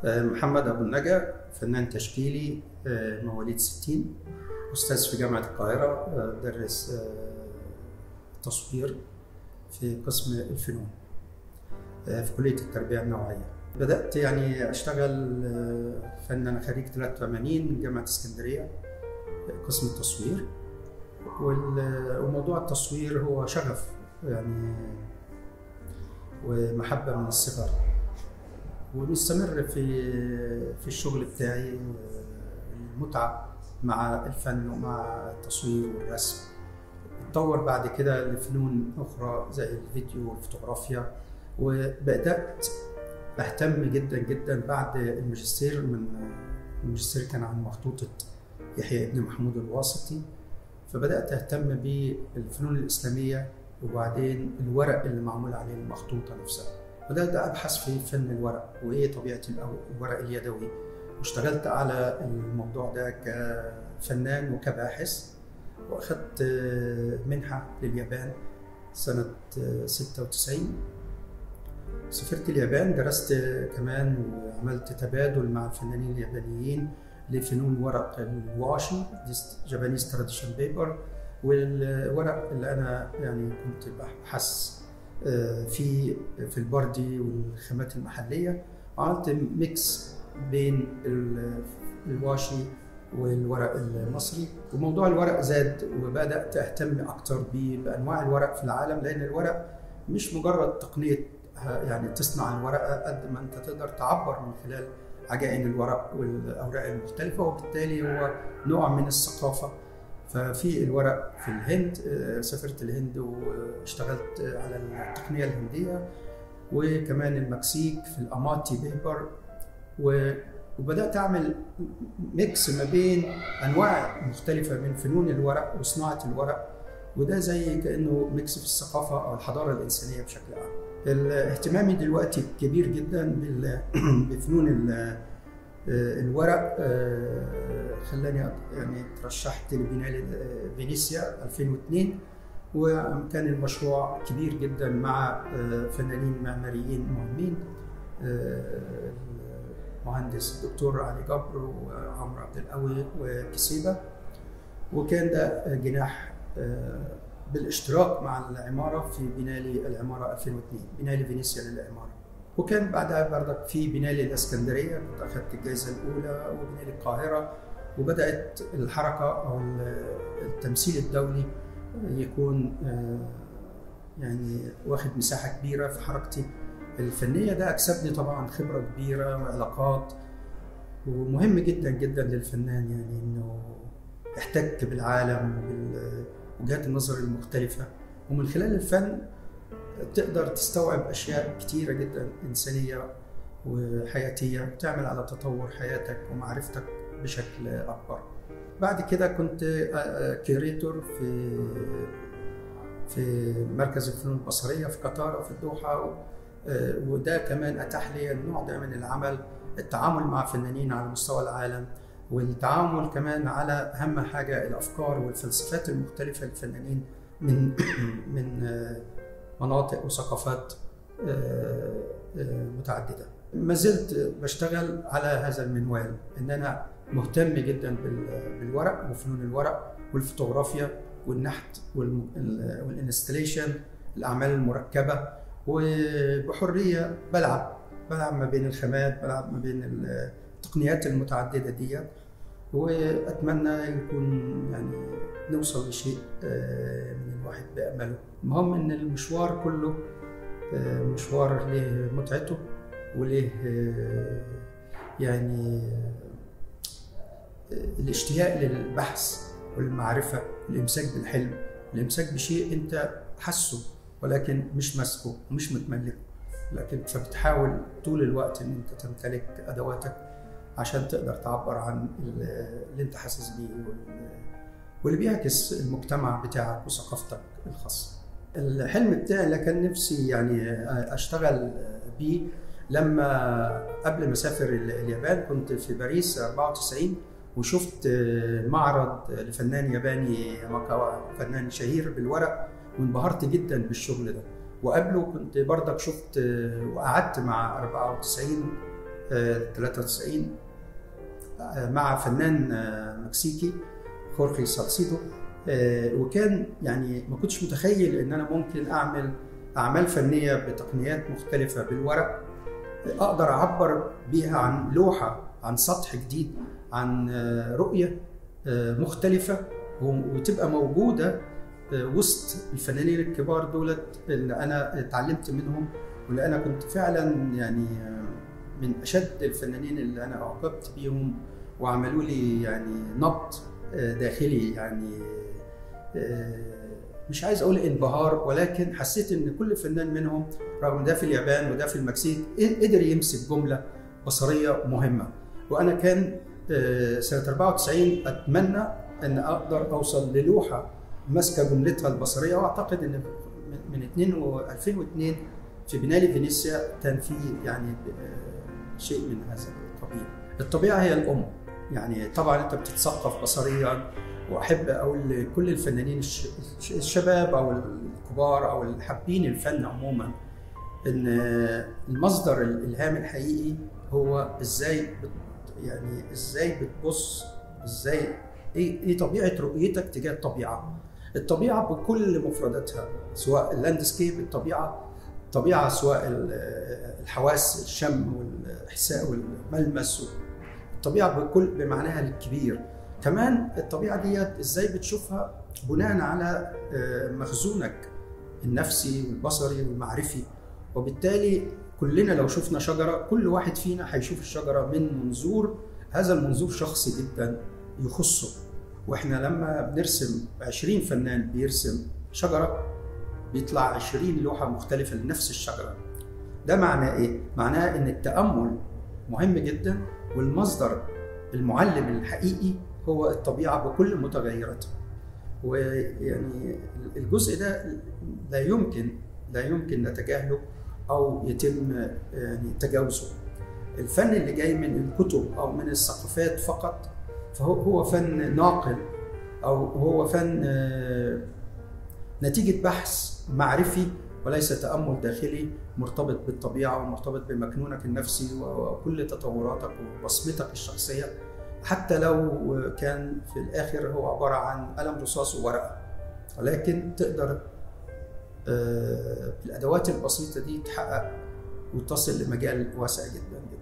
محمد أبو النجا فنان تشكيلي مواليد 60 أستاذ في جامعة القاهرة درس تصوير في قسم الفنون في كلية التربية النوعية بدأت يعني أشتغل فن أنا خريج 83 من جامعة اسكندرية قسم التصوير وموضوع التصوير هو شغف يعني ومحبة من الصغر ومستمر في في الشغل بتاعي المتعة مع الفن ومع التصوير والرسم اتطور بعد كده لفنون أخرى زي الفيديو والفوتوغرافيا وبدأت أهتم جدا جدا بعد الماجستير من الماجستير كان عن مخطوطة يحيى ابن محمود الواسطي فبدأت أهتم بالفنون الإسلامية وبعدين الورق اللي معمول عليه المخطوطة نفسها بدأت أبحث في فن الورق وإيه طبيعة الورق اليدوي واشتغلت على الموضوع ده كفنان وكباحث وأخذت منحة لليابان سنة 96 سافرت اليابان درست كمان وعملت تبادل مع الفنانين اليابانيين لفنون ورق الواشي جابانيز تراديشن بيبر والورق اللي انا يعني كنت بحث في في البردي والخامات المحليه وعملت ميكس بين الواشي والورق المصري وموضوع الورق زاد وبدات اهتم اكتر بانواع الورق في العالم لان الورق مش مجرد تقنيه يعني تصنع الورقه قد ما انت تقدر تعبر من خلال عجائن الورق والاوراق المختلفه وبالتالي هو نوع من الثقافه ففي الورق في الهند سافرت الهند واشتغلت على التقنيه الهنديه وكمان المكسيك في الاماتي بيبر وبدات اعمل ميكس ما بين انواع مختلفه من فنون الورق وصناعه الورق وده زي كانه ميكس في الثقافه او الحضاره الانسانيه بشكل عام. اهتمامي دلوقتي كبير جدا بفنون الورق خلاني يعني ترشحت لبناء فينيسيا 2002 وكان المشروع كبير جدا مع فنانين معماريين مهمين المهندس الدكتور علي جبر وعمرو عبد القوي وكسيبه وكان ده جناح بالاشتراك مع العماره في بنالي العماره 2002 بنالي فينيسيا للعماره وكان بعدها بردك في بنالي الاسكندريه كنت اخذت الجائزه الاولى وبنالي القاهره وبدات الحركه او التمثيل الدولي يكون يعني واخد مساحه كبيره في حركتي الفنيه ده اكسبني طبعا خبره كبيره وعلاقات ومهم جدا جدا للفنان يعني انه يحتك بالعالم وبال وجهات النظر المختلفة ومن خلال الفن تقدر تستوعب أشياء كتيرة جدا إنسانية وحياتية تعمل على تطور حياتك ومعرفتك بشكل أكبر بعد كده كنت كيريتور في في مركز الفنون البصرية في قطر وفي الدوحة وده كمان أتاح لي النوع ده من العمل التعامل مع فنانين على مستوى العالم والتعامل كمان على اهم حاجه الافكار والفلسفات المختلفه للفنانين من من مناطق وثقافات متعدده. ما زلت بشتغل على هذا المنوال ان انا مهتم جدا بالورق وفنون الورق والفوتوغرافيا والنحت والانستليشن الاعمال المركبه وبحريه بلعب بلعب ما بين الخامات بلعب ما بين التقنيات المتعدده دي واتمنى يكون يعني نوصل لشيء من الواحد بامله المهم ان المشوار كله مشوار له متعته وله يعني الاشتياق للبحث والمعرفه الامساك بالحلم الامساك بشيء انت حاسه ولكن مش ماسكه ومش متملكه لكن فبتحاول طول الوقت ان انت تمتلك ادواتك عشان تقدر تعبر عن اللي انت حاسس بيه واللي بيعكس المجتمع بتاعك وثقافتك الخاصه. الحلم بتاعي اللي كان نفسي يعني اشتغل بيه لما قبل ما اسافر اليابان كنت في باريس 94 وشفت معرض لفنان ياباني ماكاوا فنان شهير بالورق وانبهرت جدا بالشغل ده وقبله كنت برضك شفت وقعدت مع 94 93 مع فنان مكسيكي خورخي سالسيدو وكان يعني ما كنتش متخيل ان انا ممكن اعمل اعمال فنيه بتقنيات مختلفه بالورق اقدر اعبر بيها عن لوحه عن سطح جديد عن رؤيه مختلفه وتبقى موجوده وسط الفنانين الكبار دولت اللي انا اتعلمت منهم واللي انا كنت فعلا يعني من اشد الفنانين اللي انا اعجبت بيهم وعملوا لي يعني نبض داخلي يعني مش عايز اقول انبهار ولكن حسيت ان كل فنان منهم رغم ده في اليابان وده في المكسيك قدر يمسك جمله بصريه مهمه وانا كان سنه 94 اتمنى ان اقدر اوصل للوحه ماسكه جملتها البصريه واعتقد ان من 2 و 2002 في بنالي فينيسيا كان في يعني شيء من هذا القبيل. الطبيعه هي الام يعني طبعا انت بتتثقف بصريا واحب اقول لكل الفنانين الشباب او الكبار او اللي حابين الفن عموما ان المصدر الالهام الحقيقي هو ازاي بت يعني ازاي بتبص ازاي ايه ايه طبيعه رؤيتك تجاه الطبيعه الطبيعه بكل مفرداتها سواء اللاندسكيب الطبيعه الطبيعه سواء الحواس الشم والاحساء والملمس الطبيعه بكل بمعناها الكبير كمان الطبيعه ديت ازاي بتشوفها بناء على مخزونك النفسي والبصري والمعرفي وبالتالي كلنا لو شفنا شجره كل واحد فينا هيشوف الشجره من منظور هذا المنظور شخصي جدا يخصه واحنا لما بنرسم 20 فنان بيرسم شجره بيطلع 20 لوحه مختلفه لنفس الشجره ده معناه ايه معناه ان التامل مهم جدا والمصدر المعلم الحقيقي هو الطبيعه بكل متغيراتها ويعني الجزء ده لا يمكن لا يمكن نتجاهله او يتم يعني تجاوزه الفن اللي جاي من الكتب او من الثقافات فقط فهو هو فن ناقل او هو فن نتيجه بحث معرفي وليس تامل داخلي مرتبط بالطبيعه ومرتبط بمكنونك النفسي وكل تطوراتك وبصمتك الشخصيه حتى لو كان في الاخر هو عباره عن قلم رصاص وورقه ولكن تقدر بالادوات البسيطه دي تحقق وتصل لمجال واسع جدا